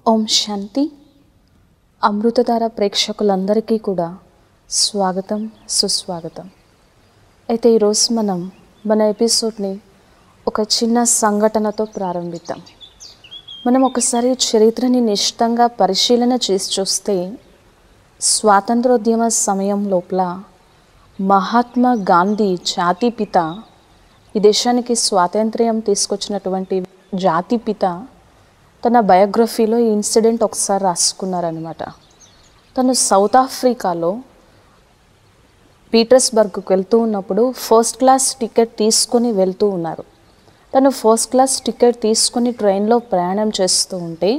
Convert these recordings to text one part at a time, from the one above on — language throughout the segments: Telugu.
ఓం శాంతి అమృతధార ప్రేక్షకులందరికీ కూడా స్వాగతం సుస్వాగతం అయితే ఈరోజు మనం మన ఎపిసోడ్ని ఒక చిన్న సంఘటనతో ప్రారంభిద్దాం మనం ఒకసారి చరిత్రని నిశ్చితంగా పరిశీలన చేసి చూస్తే స్వాతంత్రోద్యమ సమయం లోపల మహాత్మా గాంధీ జాతిపిత ఈ దేశానికి స్వాతంత్ర్యం తీసుకొచ్చినటువంటి జాతిపిత తన బయోగ్రఫీలో ఈ ఇన్సిడెంట్ ఒకసారి రాసుకున్నారనమాట తను సౌత్ ఆఫ్రికాలో పీటర్స్బర్గ్కి వెళ్తూ ఉన్నప్పుడు ఫస్ట్ క్లాస్ టికెట్ తీసుకొని వెళ్తూ ఉన్నారు తను ఫస్ట్ క్లాస్ టికెట్ తీసుకొని ట్రైన్లో ప్రయాణం చేస్తూ ఉంటే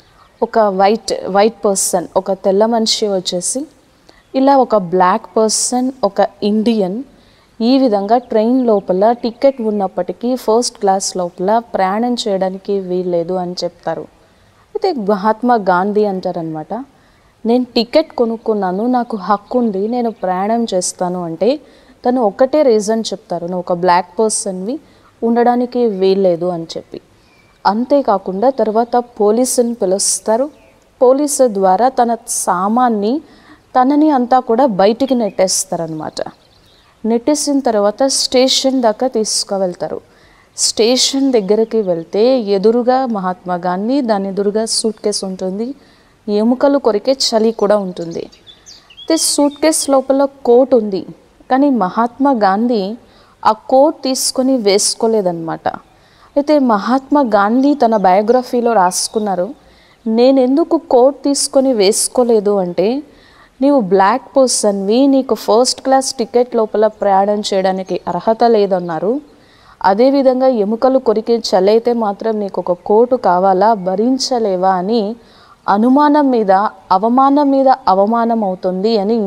ఒక వైట్ వైట్ పర్సన్ ఒక తెల్ల మనిషి వచ్చేసి ఇలా ఒక బ్లాక్ పర్సన్ ఒక ఇండియన్ ఈ విధంగా ట్రైన్ లోపల టికెట్ ఉన్నప్పటికీ ఫస్ట్ క్లాస్ లోపల ప్రయాణం చేయడానికి వీల్లేదు అని చెప్తారు అయితే మహాత్మా గాంధీ అంటారనమాట నేను టికెట్ కొనుక్కున్నాను నాకు హక్కు ఉంది నేను ప్రయాణం చేస్తాను అంటే తను ఒకటే రీజన్ చెప్తారు నువ్వు ఒక బ్లాక్ పర్సన్వి ఉండడానికి వీల్లేదు అని చెప్పి అంతేకాకుండా తర్వాత పోలీసుని పిలుస్తారు పోలీసు ద్వారా తన సామాన్ని తనని అంతా కూడా బయటికి నెట్టేస్తారనమాట నెట్టేసిన తర్వాత స్టేషన్ దాకా తీసుకువెళ్తారు స్టేషన్ దగ్గరికి వెళ్తే ఎదురుగా మహాత్మా గాంధీ దాని ఎదురుగా సూట్ కేసు ఉంటుంది ఎముకలు కొరికే చలి కూడా ఉంటుంది అయితే సూట్ కేస్ లోపల కోట్ ఉంది కానీ మహాత్మా గాంధీ ఆ కోట్ తీసుకొని వేసుకోలేదన్నమాట అయితే మహాత్మా గాంధీ తన బయోగ్రఫీలో రాసుకున్నారు నేను ఎందుకు కోట్ తీసుకొని వేసుకోలేదు అంటే నీవు బ్లాక్ పర్సన్వి నీకు ఫస్ట్ క్లాస్ టికెట్ లోపల ప్రయాణం చేయడానికి అర్హత లేదన్నారు అదేవిధంగా ఎముకలు కొరికి చలైతే మాత్రం నీకు ఒక కోటు కావాలా భరించలేవా అని అనుమానం మీద అవమానం మీద అవమానం అవుతుంది అని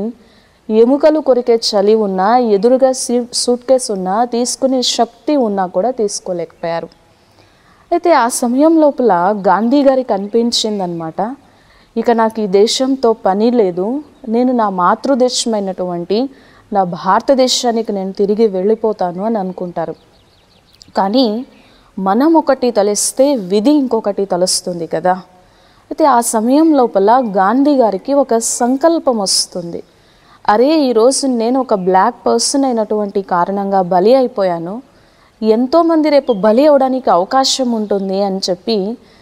ఎముకలు కొరికే చలి ఉన్నా ఎదురుగా సీ సూట్ కేస్ ఉన్నా తీసుకునే శక్తి ఉన్నా కూడా తీసుకోలేకపోయారు అయితే ఆ సమయం లోపల గాంధీ గారికి అనిపించిందనమాట ఇక నాకు ఈ దేశంతో పని లేదు నేను నా మాతృదేశమైనటువంటి నా భారతదేశానికి నేను తిరిగి వెళ్ళిపోతాను అని అనుకుంటారు కానీ మనం ఒకటి తలిస్తే విధి ఇంకొకటి తలుస్తుంది కదా అయితే ఆ సమయం లోపల గాంధీ గారికి ఒక సంకల్పం వస్తుంది అరే ఈరోజు నేను ఒక బ్లాక్ పర్సన్ అయినటువంటి కారణంగా బలి అయిపోయాను ఎంతోమంది రేపు బలి అవడానికి అవకాశం ఉంటుంది అని చెప్పి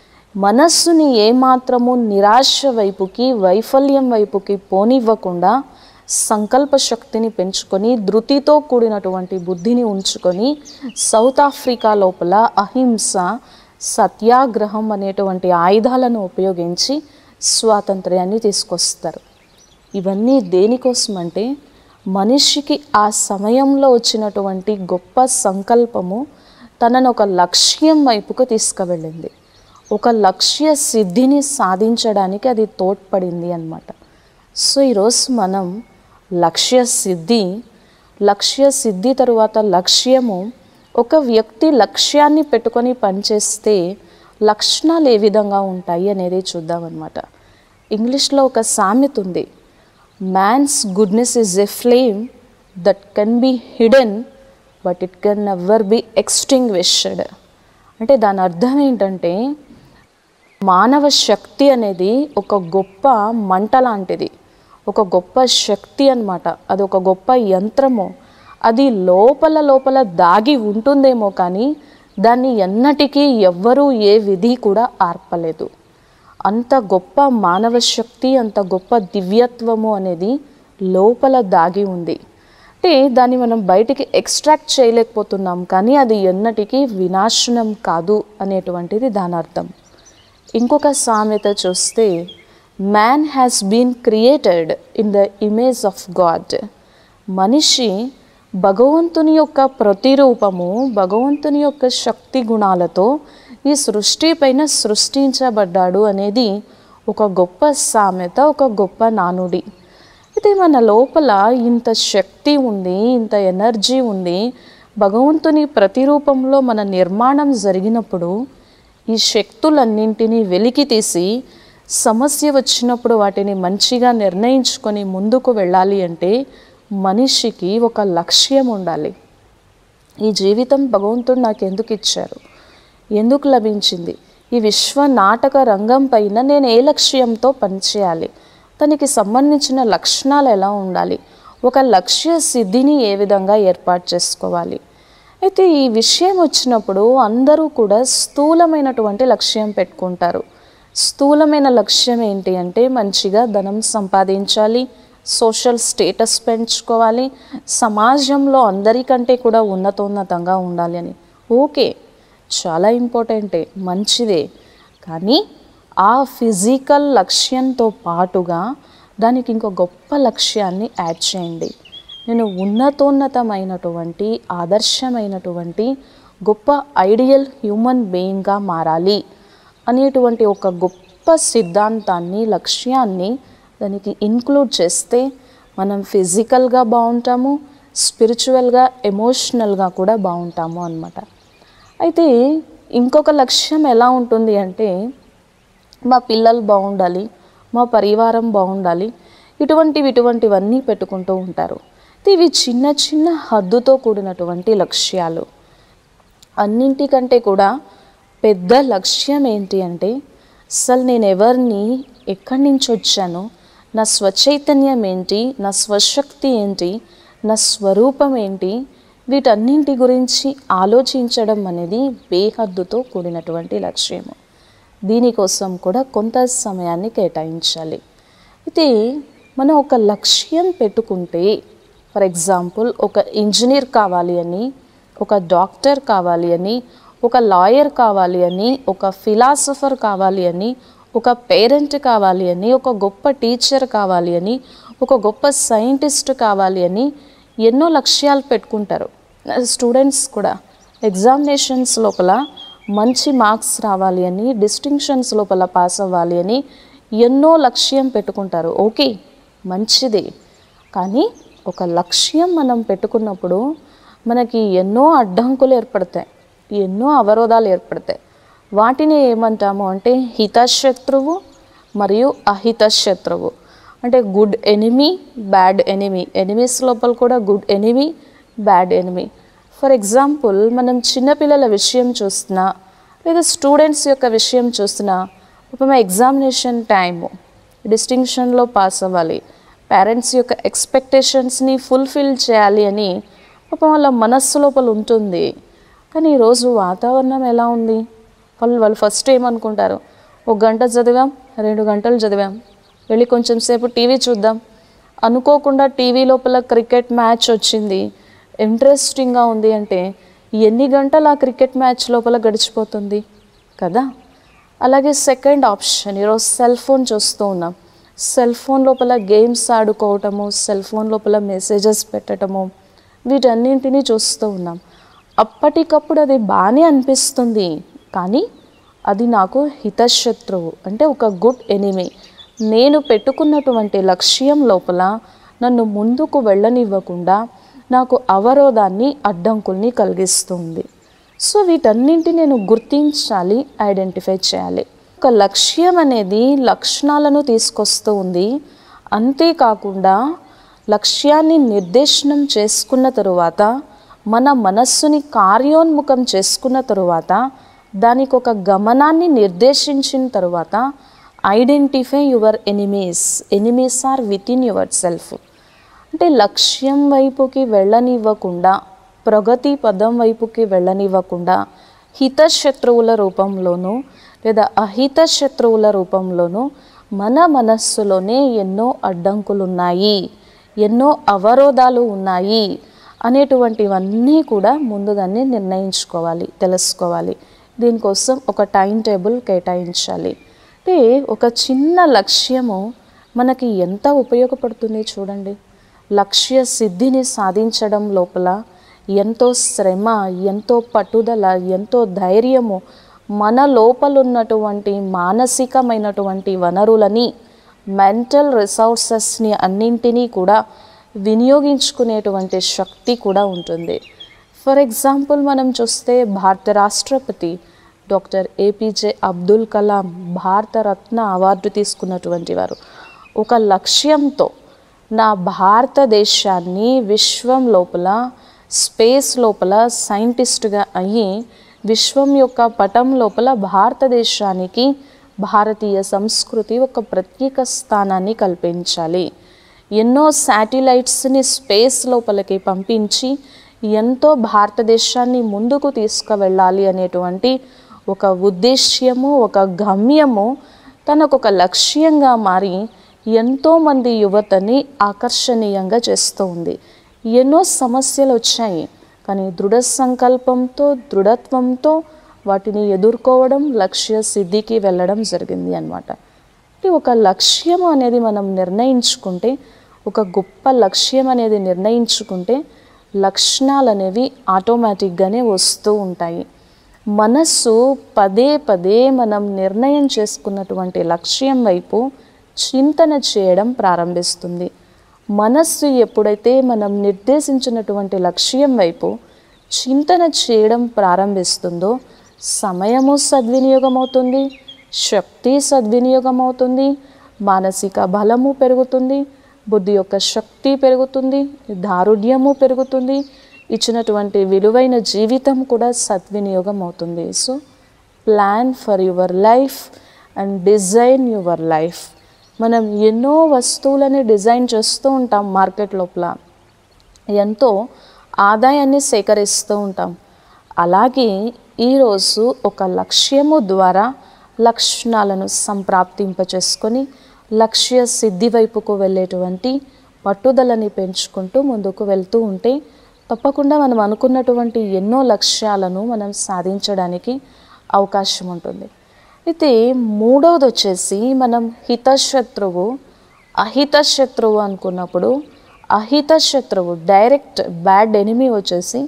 మనస్సుని ఏమాత్రము నిరాశ వైపుకి వైఫల్యం వైపుకి పోనివ్వకుండా సంకల్ప శక్తిని పెంచుకొని ధృతితో కూడినటువంటి బుద్ధిని ఉంచుకొని సౌత్ ఆఫ్రికా లోపల అహింస సత్యాగ్రహం అనేటువంటి ఆయుధాలను ఉపయోగించి స్వాతంత్ర్యాన్ని తీసుకొస్తారు ఇవన్నీ దేనికోసం అంటే మనిషికి ఆ సమయంలో వచ్చినటువంటి గొప్ప సంకల్పము తనను ఒక లక్ష్యం వైపుకు తీసుకువెళ్ళింది ఒక లక్ష్య సిద్ధిని సాధించడానికి అది తోడ్పడింది అన్నమాట సో ఈరోజు మనం లక్ష్య సిద్ధి లక్ష్య సిద్ధి తరువాత లక్ష్యము ఒక వ్యక్తి లక్ష్యాన్ని పెట్టుకొని పనిచేస్తే లక్షణాలు ఏ విధంగా ఉంటాయి అనేది చూద్దామన్నమాట ఇంగ్లీష్లో ఒక సామెత ఉంది man's goodness is a flame that can be hidden but it can never be extinguished అంటే దాని అర్థం ఏంటంటే మానవ శక్తి అనేది ఒక గొప్ప మంట లాంటిది ఒక గొప్ప శక్తి అన్నమాట అది ఒక గొప్ప యంత్రము అది లోపల లోపల దాగి ఉంటుందేమో కానీ దాన్ని ఎన్నటికీ ఎవ్వరూ ఏ విధి కూడా ఆర్పలేదు అంత గొప్ప మానవ శక్తి అంత గొప్ప దివ్యత్వము అనేది లోపల దాగి ఉంది అంటే దాన్ని మనం బయటికి ఎక్స్ట్రాక్ట్ చేయలేకపోతున్నాం కానీ అది ఎన్నటికీ వినాశనం కాదు అనేటువంటిది దాని అర్థం ఇంకొక సామెత చూస్తే man has been created in the image of God మనిషి భగవంతుని యొక్క ప్రతిరూపము భగవంతుని యొక్క శక్తి గుణాలతో ఈ సృష్టి పైన సృష్టించబడ్డాడు అనేది ఒక గొప్ప సామెత ఒక గొప్ప నానుడి అయితే మన లోపల ఇంత శక్తి ఉంది ఇంత ఎనర్జీ ఉంది భగవంతుని ప్రతిరూపంలో మన నిర్మాణం జరిగినప్పుడు ఈ శక్తులన్నింటినీ వెలికి తీసి సమస్య వచ్చినప్పుడు వాటిని మంచిగా నిర్ణయించుకొని ముందుకు వెళ్ళాలి అంటే మనిషికి ఒక లక్ష్యం ఉండాలి ఈ జీవితం భగవంతుడు నాకు ఎందుకు ఇచ్చారు ఎందుకు లభించింది ఈ విశ్వ నాటక రంగం పైన నేను ఏ లక్ష్యంతో పనిచేయాలి దానికి సంబంధించిన లక్షణాలు ఎలా ఉండాలి ఒక లక్ష్య సిద్ధిని ఏ విధంగా ఏర్పాటు చేసుకోవాలి అయితే ఈ విషయం వచ్చినప్పుడు అందరూ కూడా స్థూలమైనటువంటి లక్ష్యం పెట్టుకుంటారు స్థూలమైన లక్ష్యం ఏంటి అంటే మంచిగా ధనం సంపాదించాలి సోషల్ స్టేటస్ పెంచుకోవాలి సమాజంలో అందరికంటే కూడా ఉన్నతోన్నతంగా ఉండాలి అని ఓకే చాలా ఇంపార్టెంటే మంచిదే కానీ ఆ ఫిజికల్ లక్ష్యంతో పాటుగా దానికి ఇంకో గొప్ప లక్ష్యాన్ని యాడ్ చేయండి నేను ఉన్నతోన్నతమైనటువంటి ఆదర్శమైనటువంటి గొప్ప ఐడియల్ హ్యూమన్ బీయింగ్గా మారాలి అనేటువంటి ఒక గొప్ప సిద్ధాంతాన్ని లక్ష్యాన్ని దానికి ఇన్క్లూడ్ చేస్తే మనం ఫిజికల్గా బాగుంటాము స్పిరిచువల్గా ఎమోషనల్గా కూడా బాగుంటాము అన్నమాట అయితే ఇంకొక లక్ష్యం ఎలా ఉంటుంది అంటే మా పిల్లలు బాగుండాలి మా పరివారం బాగుండాలి ఇటువంటివి ఇటువంటివన్నీ పెట్టుకుంటూ ఉంటారు అయితే ఇవి చిన్న చిన్న హద్దుతో కూడినటువంటి లక్ష్యాలు అన్నింటికంటే కూడా పెద్ద లక్ష్యం ఏంటి అంటే అసలు నేను ఎవరిని ఎక్కడి నుంచి వచ్చాను నా స్వచైతన్యం ఏంటి నా స్వశక్తి ఏంటి నా స్వరూపం ఏంటి వీటన్నింటి గురించి ఆలోచించడం అనేది బేహద్దుతో కూడినటువంటి లక్ష్యము దీనికోసం కూడా కొంత సమయాన్ని కేటాయించాలి అయితే మనం ఒక లక్ష్యం పెట్టుకుంటే ఫర్ ఎగ్జాంపుల్ ఒక ఇంజనీర్ కావాలి అని ఒక డాక్టర్ కావాలి అని ఒక లాయర్ కావాలి అని ఒక ఫిలాసఫర్ కావాలి అని ఒక పేరెంట్ కావాలి అని ఒక గొప్ప టీచర్ కావాలి అని ఒక గొప్ప సైంటిస్ట్ కావాలి అని ఎన్నో లక్ష్యాలు పెట్టుకుంటారు స్టూడెంట్స్ కూడా ఎగ్జామినేషన్స్ లోపల మంచి మార్క్స్ రావాలి అని డిస్టింక్షన్స్ లోపల పాస్ అవ్వాలి అని ఎన్నో లక్ష్యం పెట్టుకుంటారు ఓకే మంచిదే కానీ ఒక లక్ష్యం మనం పెట్టుకున్నప్పుడు మనకి ఎన్నో అడ్డంకులు ఏర్పడతాయి ఎన్నో అవరోధాలు ఏర్పడతాయి వాటిని ఏమంటాము అంటే హితశత్రువు మరియు అహితశత్రువు అంటే good enemy bad enemy enemies లోపల కూడా good enemy bad enemy for example మనం చిన్నపిల్లల విషయం చూస్తున్నా లేదా స్టూడెంట్స్ యొక్క విషయం చూస్తున్నా పాపం ఎగ్జామినేషన్ టైము డిస్టింక్షన్లో పాస్ అవ్వాలి పేరెంట్స్ యొక్క ఎక్స్పెక్టేషన్స్ని ఫుల్ఫిల్ చేయాలి అని పాపం వాళ్ళ మనస్సు లోపల ఉంటుంది కానీ ఈరోజు వాతావరణం ఎలా ఉంది వాళ్ళు వాళ్ళు ఫస్ట్ ఏమనుకుంటారు ఒక గంట చదివాం రెండు గంటలు చదివాం వెళ్ళి కొంచెం సేపు టీవీ చూద్దాం అనుకోకుండా టీవీ లోపల క్రికెట్ మ్యాచ్ వచ్చింది ఇంట్రెస్టింగ్గా ఉంది అంటే ఎన్ని గంటలు ఆ క్రికెట్ మ్యాచ్ లోపల గడిచిపోతుంది కదా అలాగే సెకండ్ ఆప్షన్ ఈరోజు సెల్ ఫోన్ చూస్తూ ఉన్నాం సెల్ ఫోన్ లోపల గేమ్స్ ఆడుకోవటము సెల్ ఫోన్ లోపల మెసేజెస్ పెట్టడము వీటన్నింటినీ చూస్తూ ఉన్నాం అప్పటికప్పుడు అది బాగానే అనిపిస్తుంది కానీ అది నాకు హితశత్రువు అంటే ఒక గుడ్ ఎనిమీ నేను పెట్టుకున్నటువంటి లక్ష్యం లోపల నన్ను ముందుకు వెళ్ళనివ్వకుండా నాకు అవరోధాన్ని అడ్డంకుల్ని కలిగిస్తుంది సో వీటన్నింటి నేను గుర్తించాలి ఐడెంటిఫై చేయాలి ఒక లక్ష్యం అనేది లక్షణాలను తీసుకొస్తూ ఉంది అంతేకాకుండా లక్ష్యాన్ని నిర్దేశనం చేసుకున్న తరువాత మన మనస్సుని కార్యోన్ముఖం చేసుకున్న తరువాత దానికి ఒక గమనాన్ని నిర్దేశించిన తరువాత identify your enemies enemies are within yourself అంటే లక్ష్యం వైపుకి వెళ్ళనివ్వకుండా ప్రగతి పదం వైపుకి వెళ్ళనివ్వకుండా హిత శత్రువుల రూపంలోనూ లేదా అహిత శత్రువుల రూపంలోనూ మన మనస్సులోనే ఎన్నో అడ్డంకులు ఉన్నాయి ఎన్నో అవరోధాలు ఉన్నాయి అనేటువంటివన్నీ కూడా ముందుగానే నిర్ణయించుకోవాలి తెలుసుకోవాలి దీనికోసం ఒక టైం టేబుల్ కేటాయించాలి అంటే ఒక చిన్న లక్ష్యము మనకి ఎంత ఉపయోగపడుతుంది చూడండి లక్ష్య సిద్ధిని సాధించడం లోపల ఎంతో శ్రమ ఎంతో పట్టుదల ఎంతో ధైర్యము మన లోపల ఉన్నటువంటి మానసికమైనటువంటి వనరులని మెంటల్ రిసోర్సెస్ని అన్నింటినీ కూడా వినియోగించుకునేటువంటి శక్తి కూడా ఉంటుంది ఫర్ ఎగ్జాంపుల్ మనం చూస్తే భారత రాష్ట్రపతి doctor APJ Abdul Kalam Bharat Ratna award తీసుకున్నటువంటి వారు ఒక లక్ష్యంతో నా భారతదేశాన్ని విశ్వం లోపల స్పేస్ లోపల సైంటిస్ట్గా అయ్యి విశ్వం యొక్క పటం లోపల భారతదేశానికి భారతీయ సంస్కృతి ఒక ప్రత్యేక స్థానాన్ని కల్పించాలి ఎన్నో శాటిలైట్స్ని స్పేస్ లోపలికి పంపించి ఎంతో భారతదేశాన్ని ముందుకు తీసుకువెళ్ళాలి అనేటువంటి ఒక ఉద్దేశ్యము ఒక గమ్యము తనకు ఒక లక్ష్యంగా మారి ఎంతోమంది యువతని ఆకర్షణీయంగా చేస్తూ ఉంది ఎన్నో సమస్యలు వచ్చాయి కానీ దృఢ సంకల్పంతో దృఢత్వంతో వాటిని ఎదుర్కోవడం లక్ష్య సిద్ధికి వెళ్ళడం జరిగింది అన్నమాట అంటే ఒక లక్ష్యం అనేది మనం నిర్ణయించుకుంటే ఒక గొప్ప లక్ష్యం అనేది నిర్ణయించుకుంటే లక్షణాలు అనేవి ఆటోమేటిక్గానే వస్తూ ఉంటాయి మనస్సు పదే పదే మనం నిర్ణయం చేసుకున్నటువంటి లక్ష్యం వైపు చింతన చేయడం ప్రారంభిస్తుంది మనస్సు ఎప్పుడైతే మనం నిర్దేశించినటువంటి లక్ష్యం వైపు చింతన చేయడం ప్రారంభిస్తుందో సమయము సద్వినియోగం అవుతుంది శక్తి సద్వినియోగం అవుతుంది మానసిక బలము పెరుగుతుంది బుద్ధి యొక్క శక్తి పెరుగుతుంది దారుఢ్యము పెరుగుతుంది ఇచ్చినటువంటి విలువైన జీవితం కూడా సద్వినియోగం అవుతుంది so plan for your life and design your life మనం ఎన్నో వస్తువులని డిజైన్ చేస్తూ ఉంటాం మార్కెట్ లోపల ఎంతో ఆదాయాన్ని సేకరిస్తూ ఉంటాం అలాగే ఈరోజు ఒక లక్ష్యము ద్వారా లక్షణాలను సంప్రాప్తింపచేసుకొని లక్ష్య సిద్ధి వైపుకు వెళ్ళేటువంటి పట్టుదలని పెంచుకుంటూ ముందుకు వెళ్తూ ఉంటే తప్పకుండా మనం అనుకున్నటువంటి ఎన్నో లక్ష్యాలను మనం సాధించడానికి అవకాశం ఉంటుంది అయితే మూడవది వచ్చేసి మనం హితశత్రువు అహితశత్రువు అనుకున్నప్పుడు అహితశత్రువు డైరెక్ట్ బ్యాడ్ ఎనిమీ వచ్చేసి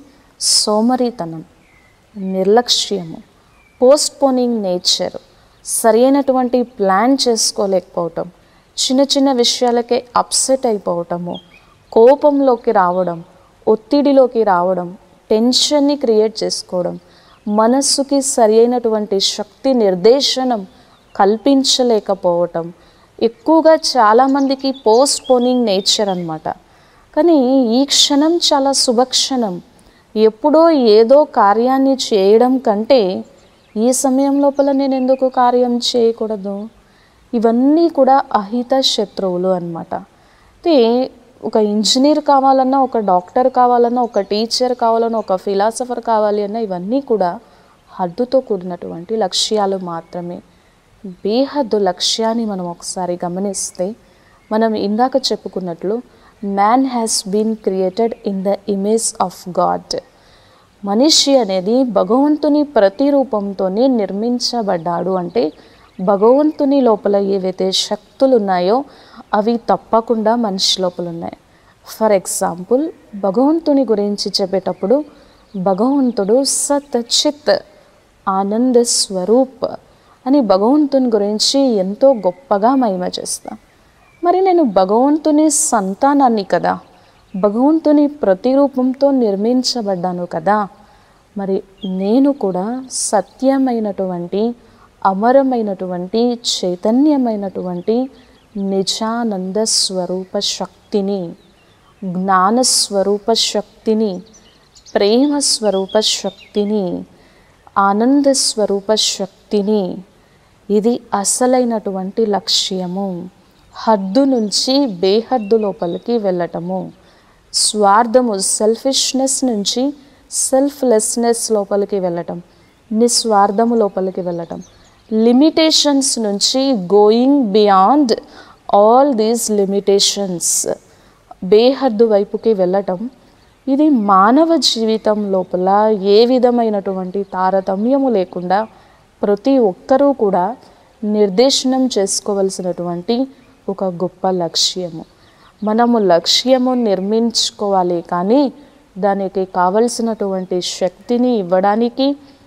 సోమరితనం నిర్లక్ష్యము పోస్ట్పోనింగ్ నేచర్ సరైనటువంటి ప్లాన్ చేసుకోలేకపోవటం చిన్న చిన్న విషయాలకే అప్సెట్ అయిపోవటము కోపంలోకి రావడం ఒత్తిడిలోకి రావడం టెన్షన్ని క్రియేట్ చేసుకోవడం మనస్సుకి సరి అయినటువంటి శక్తి నిర్దేశనం కల్పించలేకపోవటం ఎక్కువగా చాలామందికి పోస్ట్ పోనింగ్ నేచర్ అనమాట కానీ ఈ క్షణం చాలా శుభక్షణం ఎప్పుడో ఏదో కార్యాన్ని చేయడం కంటే ఈ సమయం లోపల నేను ఎందుకు కార్యం చేయకూడదు ఇవన్నీ కూడా అహిత శత్రువులు అనమాట అయితే ఒక ఇంజనీర్ కావాలన్నా ఒక డాక్టర్ కావాలన్నా ఒక టీచర్ కావాలన్నా ఒక ఫిలాసఫర్ కావాలి అన్నా ఇవన్నీ కూడా హద్దుతో కూడినటువంటి లక్ష్యాలు మాత్రమే బేహద్దు లక్ష్యాన్ని మనం ఒకసారి గమనిస్తే మనం ఇందాక చెప్పుకున్నట్లు man has been created in the image of God మనిషి అనేది భగవంతుని ప్రతిరూపంతోనే నిర్మించబడ్డాడు అంటే భగవంతుని లోపల ఏవైతే శక్తులు ఉన్నాయో అవి తప్పకుండా మనిషి లోపల ఉన్నాయి ఫర్ ఎగ్జాంపుల్ భగవంతుని గురించి చెప్పేటప్పుడు భగవంతుడు సత్ చిత్ ఆనంద స్వరూప్ అని భగవంతుని గురించి ఎంతో గొప్పగా మహిమ చేస్తాం మరి నేను భగవంతుని సంతానాన్ని కదా భగవంతుని ప్రతిరూపంతో నిర్మించబడ్డాను కదా మరి నేను కూడా సత్యమైనటువంటి అమరమైనటువంటి చైతన్యమైనటువంటి నిజానంద స్వరూప శక్తిని జ్ఞానస్వరూప శక్తిని ప్రేమ స్వరూప శక్తిని ఆనంద స్వరూప శక్తిని ఇది అసలైనటువంటి లక్ష్యము హద్దు నుంచి బేహద్దు లోపలికి వెళ్ళటము స్వార్థము సెల్ఫిష్నెస్ నుంచి సెల్ఫ్లెస్నెస్ లోపలికి వెళ్ళటం నిస్వార్థము లోపలికి వెళ్ళటం లిమిటేషన్స్ నుంచి going beyond all these limitations బేహద్దు వైపుకి వెళ్ళటం ఇది మానవ జీవితం లోపల ఏ విధమైనటువంటి తారతమ్యము లేకుండా ప్రతి ఒక్కరూ కూడా నిర్దేశనం చేసుకోవలసినటువంటి ఒక గొప్ప లక్ష్యము మనము లక్ష్యము నిర్మించుకోవాలి కానీ దానికి కావలసినటువంటి శక్తిని ఇవ్వడానికి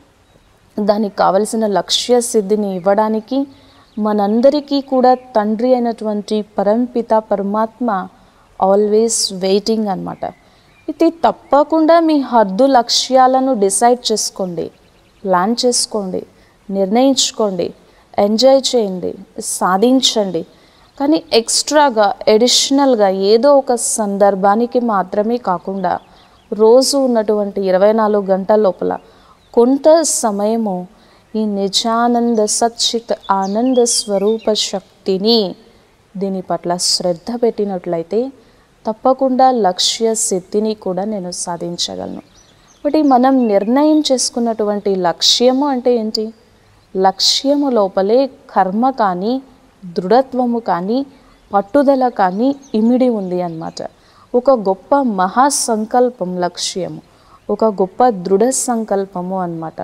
దానికి కావలసిన లక్ష్య సిద్ధిని ఇవ్వడానికి మనందరికీ కూడా తండ్రి అయినటువంటి పరంపిత పరమాత్మ ఆల్వేస్ వెయిటింగ్ అనమాట ఇది తప్పకుండా మీ హద్దు లక్ష్యాలను డిసైడ్ చేసుకోండి ప్లాన్ చేసుకోండి నిర్ణయించుకోండి ఎంజాయ్ చేయండి సాధించండి కానీ ఎక్స్ట్రాగా ఎడిషనల్గా ఏదో ఒక సందర్భానికి మాత్రమే కాకుండా రోజు ఉన్నటువంటి ఇరవై నాలుగు గంటల లోపల కొంత సమయము ఈ నిజానంద సచ్చిత్ ఆనంద స్వరూప శక్తిని దీని పట్ల శ్రద్ధ పెట్టినట్లయితే తప్పకుండా లక్ష్య సిద్ధిని కూడా నేను సాధించగలను కాబట్టి మనం నిర్ణయం చేసుకున్నటువంటి లక్ష్యము అంటే ఏంటి లక్ష్యము లోపలే కర్మ కానీ దృఢత్వము కానీ పట్టుదల కానీ ఇమిడి ఉంది అన్నమాట ఒక గొప్ప మహాసంకల్పం లక్ష్యము ఒక గొప్ప దృఢ సంకల్పము అన్నమాట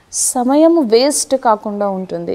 సమయం వేస్ట్ కాకుండా ఉంటుంది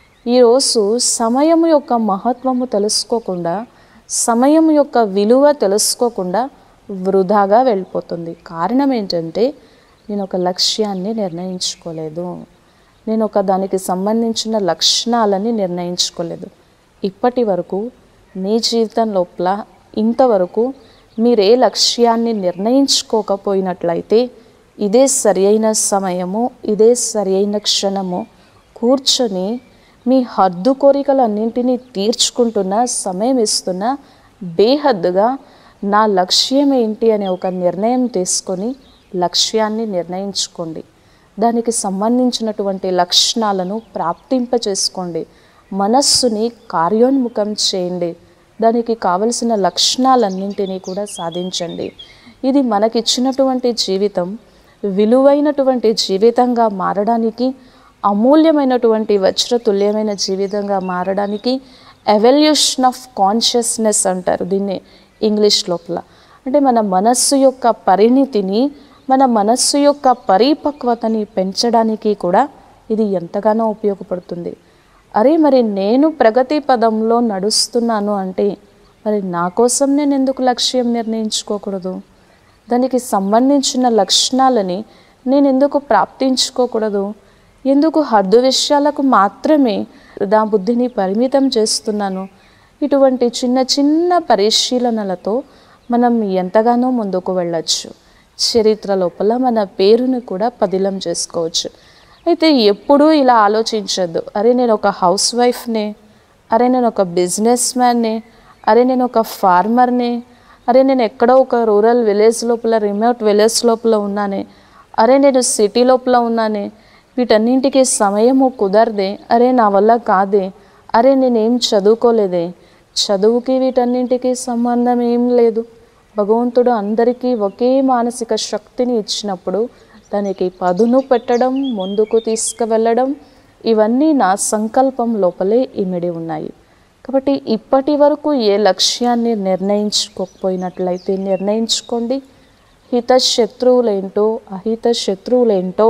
ఈరోజు సమయం యొక్క మహత్వము తెలుసుకోకుండా సమయం యొక్క విలువ తెలుసుకోకుండా వృధాగా వెళ్ళిపోతుంది కారణం ఏంటంటే నేను ఒక లక్ష్యాన్ని నిర్ణయించుకోలేదు నేను ఒక దానికి సంబంధించిన లక్షణాలని నిర్ణయించుకోలేదు ఇప్పటి వరకు నీ జీవితం లోపల ఇంతవరకు మీరు ఏ లక్ష్యాన్ని నిర్ణయించుకోకపోయినట్లయితే ఇదే సరి అయిన సమయము ఇదే సరి అయిన క్షణము కూర్చొని మీ హద్దు కోరికలన్నింటినీ తీర్చుకుంటున్న సమయం ఇస్తున్న బేహద్దుగా నా లక్ష్యం ఏంటి అనే ఒక నిర్ణయం తీసుకొని లక్ష్యాన్ని నిర్ణయించుకోండి దానికి సంబంధించినటువంటి లక్షణాలను ప్రాప్తింప చేసుకోండి మనస్సుని కార్యోన్ముఖం చేయండి దానికి కావలసిన లక్షణాలన్నింటినీ కూడా సాధించండి ఇది మనకిచ్చినటువంటి జీవితం విలువైనటువంటి జీవితంగా మారడానికి అమూల్యమైనటువంటి వజ్రతుల్యమైన జీవితంగా మారడానికి ఎవల్యూషన్ ఆఫ్ కాన్షియస్నెస్ అంటారు దీన్ని ఇంగ్లీష్ లోపల అంటే మన మనస్సు యొక్క పరిణితిని మన మనస్సు యొక్క పరిపక్వతని పెంచడానికి కూడా ఇది ఎంతగానో ఉపయోగపడుతుంది అరే మరి నేను ప్రగతి పదంలో నడుస్తున్నాను అంటే మరి నా కోసం నేను ఎందుకు లక్ష్యం నిర్ణయించుకోకూడదు దానికి సంబంధించిన లక్షణాలని నేను ఎందుకు ప్రాప్తించుకోకూడదు ఎందుకు హద్దు విషయాలకు మాత్రమే నా బుద్ధిని పరిమితం చేస్తున్నాను ఇటువంటి చిన్న చిన్న పరిశీలనలతో మనం ఎంతగానో ముందుకు వెళ్ళొచ్చు చరిత్ర లోపల మన పేరుని కూడా పదిలం చేసుకోవచ్చు అయితే ఎప్పుడూ ఇలా ఆలోచించద్దు అరే నేను ఒక హౌస్ వైఫ్నే అరే నేను ఒక బిజినెస్ మ్యాన్నే అరే నేను ఒక ఫార్మర్నే అరే నేను ఎక్కడో ఒక రూరల్ విలేజ్ లోపల రిమోట్ విలేజ్ లోపల ఉన్నానే అరే నేను సిటీ లోపల ఉన్నానే వీటన్నింటికి సమయము కుదరదే అరే నా వల్ల కాదే అరే నేనేం చదువుకోలేదే చదువుకి వీటన్నింటికి సంబంధం ఏం లేదు భగవంతుడు అందరికీ ఒకే మానసిక శక్తిని ఇచ్చినప్పుడు దానికి పదును పెట్టడం ముందుకు తీసుకువెళ్ళడం ఇవన్నీ నా సంకల్పం లోపలే ఇమిడి ఉన్నాయి కాబట్టి ఇప్పటి వరకు ఏ లక్ష్యాన్ని నిర్ణయించుకోకపోయినట్లయితే నిర్ణయించుకోండి హిత శత్రువులేంటో అహిత శత్రువులేంటో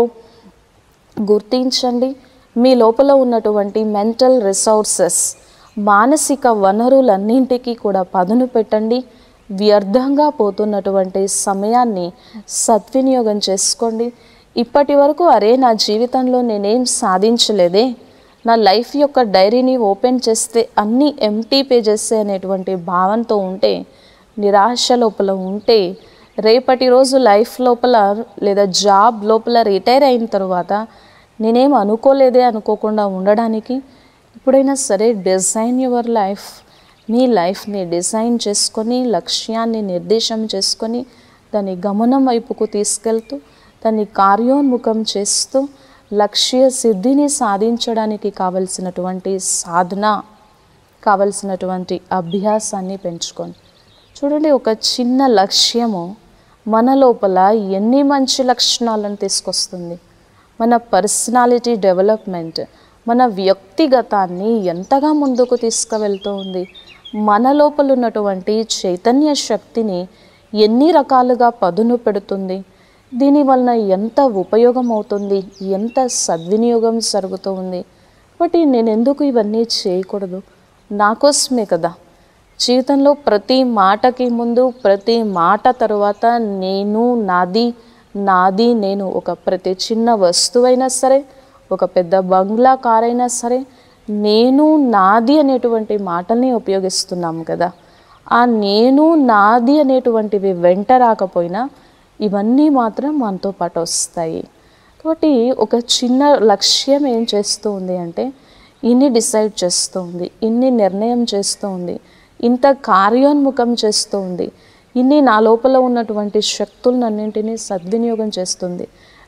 గుర్తించండి మీ లోపల ఉన్నటువంటి మెంటల్ రిసోర్సెస్ మానసిక వనరులన్నింటికీ కూడా పదును పెట్టండి వ్యర్థంగా పోతున్నటువంటి సమయాన్ని సద్వినియోగం చేసుకోండి ఇప్పటి వరకు అరే నా జీవితంలో నేనేం సాధించలేదే నా లైఫ్ యొక్క డైరీని ఓపెన్ చేస్తే అన్నీ ఎంటీ పేజెస్ అనేటువంటి భావంతో ఉంటే నిరాశ లోపల ఉంటే రేపటి రోజు లైఫ్ లోపల లేదా జాబ్ లోపల రిటైర్ అయిన తర్వాత నేనేం అనుకోలేదే అనుకోకుండా ఉండడానికి ఎప్పుడైనా సరే డిజైన్ యువర్ లైఫ్ మీ లైఫ్ని డిజైన్ చేసుకొని లక్ష్యాన్ని నిర్దేశం చేసుకొని దాని గమనం వైపుకు తీసుకెళ్తూ దాన్ని కార్యోన్ముఖం చేస్తూ లక్ష్య సిద్ధిని సాధించడానికి కావలసినటువంటి సాధన కావలసినటువంటి అభ్యాసాన్ని పెంచుకోండి చూడండి ఒక చిన్న లక్ష్యము మన లోపల ఎన్ని మంచి లక్షణాలను తీసుకొస్తుంది మన పర్సనాలిటీ డెవలప్మెంట్ మన వ్యక్తిగతాన్ని ఎంతగా ముందుకు తీసుకువెళ్తూ ఉంది మన లోపల ఉన్నటువంటి చైతన్య శక్తిని ఎన్ని రకాలుగా పదును పెడుతుంది దీని వలన ఎంత ఉపయోగం అవుతుంది ఎంత సద్వినియోగం జరుగుతూ ఉంది కాబట్టి నేను ఎందుకు ఇవన్నీ చేయకూడదు నా కోసమే కదా జీవితంలో ప్రతి మాటకి ముందు ప్రతి మాట తరువాత నేను నాది నాది నేను ఒక ప్రతి చిన్న వస్తువైనా సరే ఒక పెద్ద బంగ్లా కారైనా సరే నేను నాది అనేటువంటి మాటల్ని ఉపయోగిస్తున్నాము కదా ఆ నేను నాది అనేటువంటివి వెంట రాకపోయినా ఇవన్నీ మాత్రం మనతో పాటు వస్తాయి కాబట్టి ఒక చిన్న లక్ష్యం ఏం చేస్తూ ఉంది అంటే ఇన్ని డిసైడ్ చేస్తూ ఉంది ఇన్ని నిర్ణయం చేస్తూ ఉంది ఇంత కార్యోన్ముఖం చేస్తూ ఉంది ఇన్ని నా లోపల ఉన్నటువంటి శక్తులన్నింటినీ సద్వినియోగం చేస్తుంది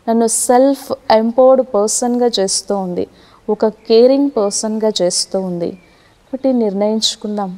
నన్ను సెల్ఫ్ ఎంపవర్డ్ పర్సన్గా చేస్తూ ఉంది ఒక కేరింగ్ పర్సన్గా చేస్తూ ఉంది కాబట్టి నిర్ణయించుకుందాం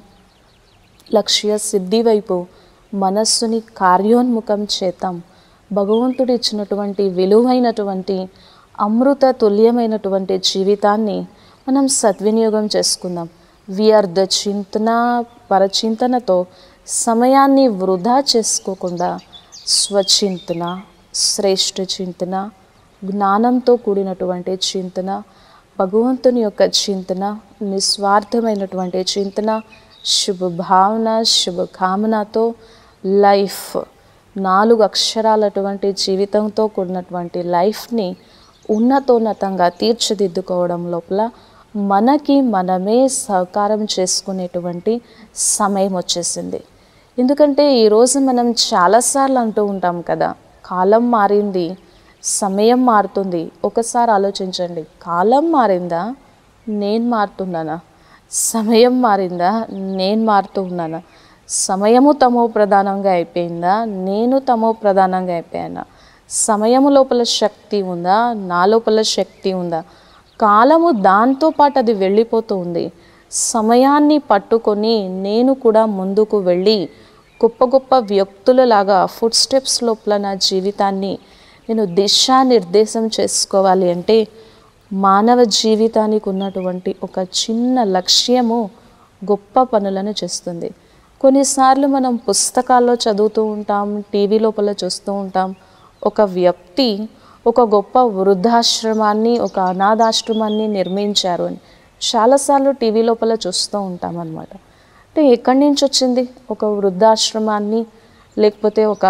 లక్ష్య సిద్ధి వైపు మనస్సుని కార్యోన్ముఖం చేద్దాం భగవంతుడు ఇచ్చినటువంటి విలువైనటువంటి అమృత తుల్యమైనటువంటి జీవితాన్ని మనం సద్వినియోగం చేసుకుందాం వ్యర్థ చింతన పరచింతనతో సమయాన్ని వృధా చేసుకోకుండా స్వచింతన శ్రేష్ఠ చింతన జ్ఞానంతో కూడినటువంటి చింతన భగవంతుని యొక్క చింతన నిస్వార్థమైనటువంటి చింతన శుభ భావన శుభ కామనతో లైఫ్ నాలుగు అక్షరాలటువంటి జీవితంతో కూడినటువంటి లైఫ్ని ఉన్నతోన్నతంగా తీర్చిదిద్దుకోవడం లోపల మనకి మనమే సహకారం చేసుకునేటువంటి సమయం వచ్చేసింది ఎందుకంటే ఈరోజు మనం చాలాసార్లు అంటూ ఉంటాం కదా కాలం మారింది సమయం మారుతుంది ఒకసారి ఆలోచించండి కాలం మారిందా నేను మారుతున్నానా సమయం మారిందా నేను మారుతూ ఉన్నానా సమయము తమో ప్రధానంగా అయిపోయిందా నేను తమో ప్రధానంగా అయిపోయానా సమయము లోపల శక్తి ఉందా నా లోపల శక్తి ఉందా కాలము దాంతో పాటు అది వెళ్ళిపోతూ ఉంది సమయాన్ని పట్టుకొని నేను కూడా ముందుకు వెళ్ళి గొప్ప గొప్ప వ్యక్తులలాగా ఫుడ్ స్టెప్స్ లోపల నా జీవితాన్ని నేను దిశానిర్దేశం చేసుకోవాలి అంటే మానవ జీవితానికి ఉన్నటువంటి ఒక చిన్న లక్ష్యము గొప్ప పనులను చేస్తుంది కొన్నిసార్లు మనం పుస్తకాల్లో చదువుతూ ఉంటాం టీవీ లోపల చూస్తూ ఉంటాం ఒక వ్యక్తి ఒక గొప్ప వృద్ధాశ్రమాన్ని ఒక అనాథాశ్రమాన్ని నిర్మించారు అని చాలాసార్లు టీవీ లోపల చూస్తూ ఉంటాం అన్నమాట అంటే ఎక్కడి నుంచి వచ్చింది ఒక వృద్ధాశ్రమాన్ని లేకపోతే ఒక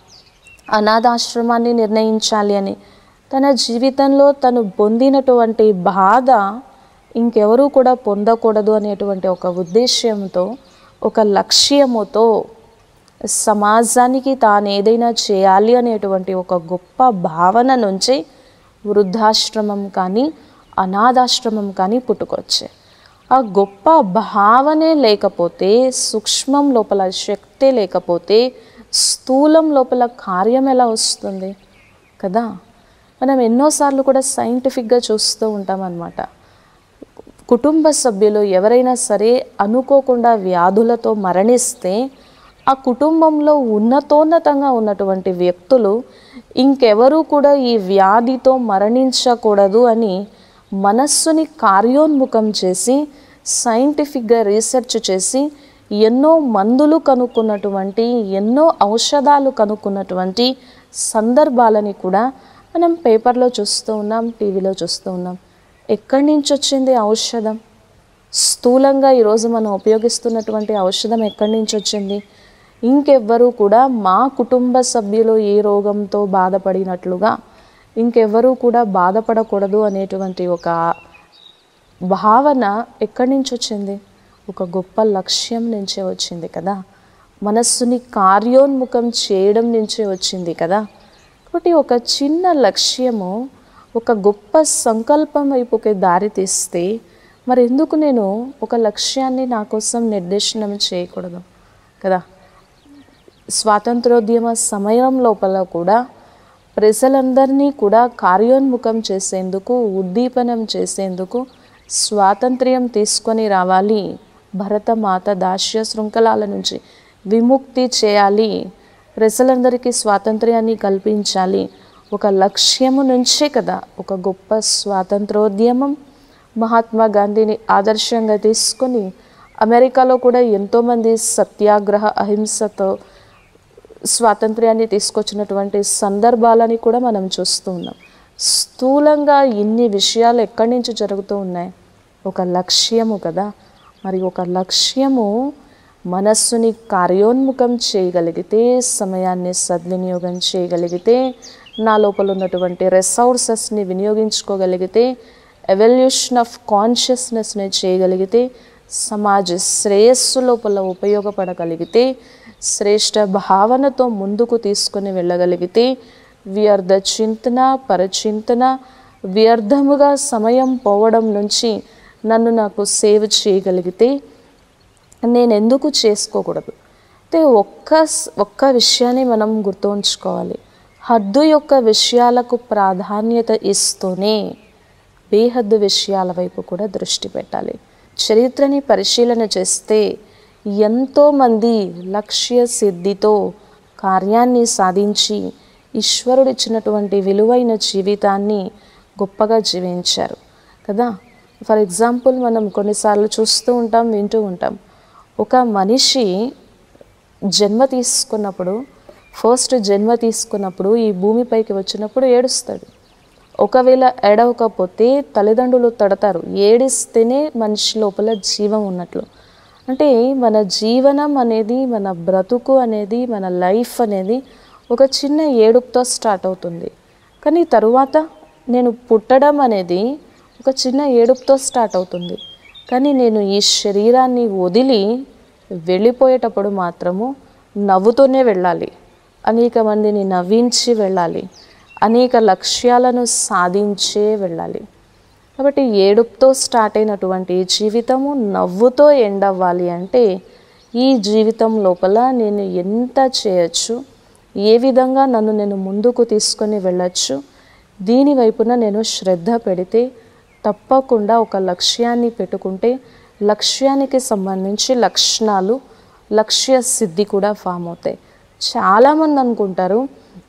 అనాథాశ్రమాన్ని నిర్ణయించాలి అని తన జీవితంలో తను పొందినటువంటి బాధ ఇంకెవరూ కూడా పొందకూడదు అనేటువంటి ఒక ఉద్దేశ్యంతో ఒక లక్ష్యముతో సమాజానికి తాను ఏదైనా చేయాలి అనేటువంటి ఒక గొప్ప భావన నుంచి వృద్ధాశ్రమం కానీ అనాథాశ్రమం కానీ పుట్టుకొచ్చాయి ఆ గొప్ప భావనే లేకపోతే సూక్ష్మం లోపల శక్తి లేకపోతే స్థూలం లోపల కార్యం ఎలా వస్తుంది కదా మనం ఎన్నోసార్లు కూడా సైంటిఫిక్గా చూస్తూ ఉంటాం అన్నమాట కుటుంబ సభ్యులు ఎవరైనా సరే అనుకోకుండా వ్యాధులతో మరణిస్తే ఆ కుటుంబంలో ఉన్నతోన్నతంగా ఉన్నటువంటి వ్యక్తులు ఇంకెవరూ కూడా ఈ వ్యాధితో మరణించకూడదు అని మనస్సుని కార్యోన్ముఖం చేసి సైంటిఫిక్గా రీసెర్చ్ చేసి ఎన్నో మందులు కనుక్కున్నటువంటి ఎన్నో ఔషధాలు కనుక్కున్నటువంటి సందర్భాలని కూడా మనం పేపర్లో చూస్తూ ఉన్నాం టీవీలో చూస్తూ ఉన్నాం ఎక్కడి నుంచి వచ్చింది ఔషధం స్థూలంగా ఈరోజు మనం ఉపయోగిస్తున్నటువంటి ఔషధం ఎక్కడి నుంచి వచ్చింది ఇంకెవ్వరూ కూడా మా కుటుంబ సభ్యులు ఏ రోగంతో బాధపడినట్లుగా ఇంకెవ్వరూ కూడా బాధపడకూడదు అనేటువంటి ఒక భావన ఎక్కడి నుంచి వచ్చింది ఒక గొప్ప లక్ష్యం నుంచే వచ్చింది కదా మనస్సుని కార్యోన్ముఖం చేయడం నుంచే వచ్చింది కదా కాబట్టి ఒక చిన్న లక్ష్యము ఒక గొప్ప సంకల్పం వైపుకి దారి తీస్తే మరి ఎందుకు నేను ఒక లక్ష్యాన్ని నా కోసం నిర్దేశనం చేయకూడదు కదా స్వాతంత్రోద్యమ సమయం లోపల కూడా ప్రజలందరినీ కూడా కార్యోన్ముఖం చేసేందుకు ఉద్దీపనం చేసేందుకు స్వాతంత్ర్యం తీసుకొని రావాలి భరతమాత దాస్య శృంఖలాల నుంచి విముక్తి చేయాలి ప్రజలందరికీ స్వాతంత్ర్యాన్ని కల్పించాలి ఒక లక్ష్యము నుంచే కదా ఒక గొప్ప స్వాతంత్రోద్యమం మహాత్మా గాంధీని ఆదర్శంగా తీసుకొని అమెరికాలో కూడా ఎంతోమంది సత్యాగ్రహ అహింసతో స్వాతంత్ర్యాన్ని తీసుకొచ్చినటువంటి సందర్భాలని కూడా మనం చూస్తూ ఉన్నాం స్థూలంగా ఇన్ని విషయాలు ఎక్కడి నుంచి జరుగుతూ ఉన్నాయి ఒక లక్ష్యము కదా మరి ఒక లక్ష్యము మనస్సుని కార్యోన్ముఖం చేయగలిగితే సమయాన్ని సద్వినియోగం చేయగలిగితే నా లోపల ఉన్నటువంటి రిసోర్సెస్ని వినియోగించుకోగలిగితే ఎవల్యూషన్ ఆఫ్ కాన్షియస్నెస్ని చేయగలిగితే సమాజ శ్రేయస్సు లోపల ఉపయోగపడగలిగితే శ్రేష్ట భావనతో ముందుకు తీసుకొని వెళ్ళగలిగితే వ్యర్థ చింతన పరచింతన వ్యర్థముగా సమయం పోవడం నుంచి నన్ను నాకు సేవ్ చేయగలిగితే నేను ఎందుకు చేసుకోకూడదు అయితే ఒక్క ఒక్క విషయాన్ని మనం గుర్తుంచుకోవాలి హద్దు యొక్క విషయాలకు ప్రాధాన్యత ఇస్తూనే బేహద్దు విషయాల వైపు కూడా దృష్టి పెట్టాలి చరిత్రని పరిశీలన చేస్తే ఎంతోమంది లక్ష్య సిద్ధితో కార్యాన్ని సాధించి ఈశ్వరుడిచ్చినటువంటి విలువైన జీవితాన్ని గొప్పగా జీవించారు కదా ఫర్ ఎగ్జాంపుల్ మనం కొన్నిసార్లు చూస్తూ ఉంటాం వింటూ ఉంటాం ఒక మనిషి జన్మ తీసుకున్నప్పుడు ఫస్ట్ జన్మ తీసుకున్నప్పుడు ఈ భూమిపైకి వచ్చినప్పుడు ఏడుస్తాడు ఒకవేళ ఏడవకపోతే తల్లిదండ్రులు తడతారు ఏడిస్తేనే మనిషి లోపల జీవం ఉన్నట్లు అంటే మన జీవనం అనేది మన బ్రతుకు అనేది మన లైఫ్ అనేది ఒక చిన్న ఏడుపుతో స్టార్ట్ అవుతుంది కానీ తరువాత నేను పుట్టడం అనేది ఒక చిన్న ఏడుపుతో స్టార్ట్ అవుతుంది కానీ నేను ఈ శరీరాన్ని వదిలి వెళ్ళిపోయేటప్పుడు మాత్రము నవ్వుతూనే వెళ్ళాలి అనేక మందిని నవ్వించి వెళ్ళాలి అనేక లక్ష్యాలను సాధించే వెళ్ళాలి కాబట్టి ఏడుపుతో స్టార్ట్ అయినటువంటి జీవితము నవ్వుతో ఎండ్ అవ్వాలి అంటే ఈ జీవితం లోపల నేను ఎంత చేయొచ్చు ఏ విధంగా నన్ను నేను ముందుకు తీసుకొని వెళ్ళొచ్చు దీని వైపున నేను శ్రద్ధ పెడితే తప్పకుండా ఒక లక్ష్యాన్ని పెట్టుకుంటే లక్ష్యానికి సంబంధించి లక్షణాలు లక్ష్య సిద్ధి కూడా ఫామ్ అవుతాయి చాలామంది అనుకుంటారు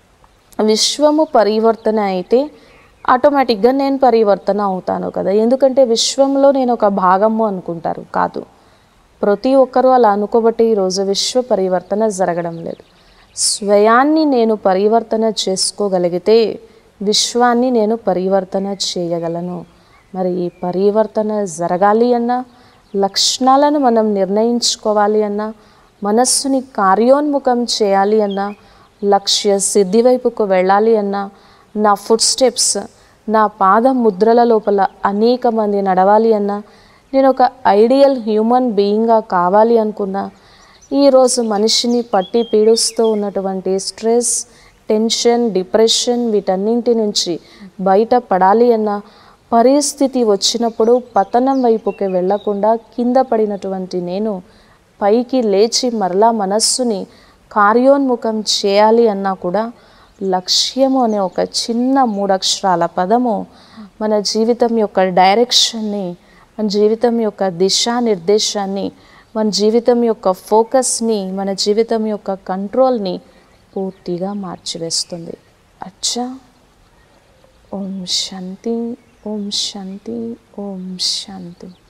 విశ్వము పరివర్తన అయితే ఆటోమేటిక్గా నేను పరివర్తన అవుతాను కదా ఎందుకంటే విశ్వంలో నేను ఒక భాగము అనుకుంటారు కాదు ప్రతి ఒక్కరూ అలా అనుకోబట్టి ఈరోజు విశ్వ పరివర్తన జరగడం లేదు స్వయాన్ని నేను పరివర్తన చేసుకోగలిగితే విశ్వాన్ని నేను పరివర్తన చేయగలను మరి ఈ పరివర్తన జరగాలి అన్నా లక్షణాలను మనం నిర్ణయించుకోవాలి అన్నా మనస్సుని కార్యోన్ముఖం చేయాలి అన్నా లక్ష్య సిద్ధి వైపుకు వెళ్ళాలి అన్నా నా ఫుట్ స్టెప్స్ నా పాద ముద్రల లోపల అనేక మంది నడవాలి అన్నా నేను ఒక ఐడియల్ హ్యూమన్ బీయింగ్గా కావాలి అనుకున్నా ఈరోజు మనిషిని పట్టి పీడిస్తూ ఉన్నటువంటి స్ట్రెస్ టెన్షన్ డిప్రెషన్ వీటన్నింటి నుంచి బయటపడాలి అన్న పరిస్థితి వచ్చినప్పుడు పతనం వైపుకి వెళ్లకుండా కింద పడినటువంటి నేను పైకి లేచి మరలా మనస్సుని కార్యోన్ముఖం చేయాలి అన్నా కూడా లక్ష్యము అనే ఒక చిన్న మూడక్షరాల పదము మన జీవితం యొక్క డైరెక్షన్ని మన జీవితం యొక్క దిశానిర్దేశాన్ని మన జీవితం యొక్క ఫోకస్ని మన జీవితం యొక్క కంట్రోల్ని పూర్తిగా మార్చివేస్తుంది అచ్చా ఓం శాంతి ఓం శాంతి ఓం శాంతి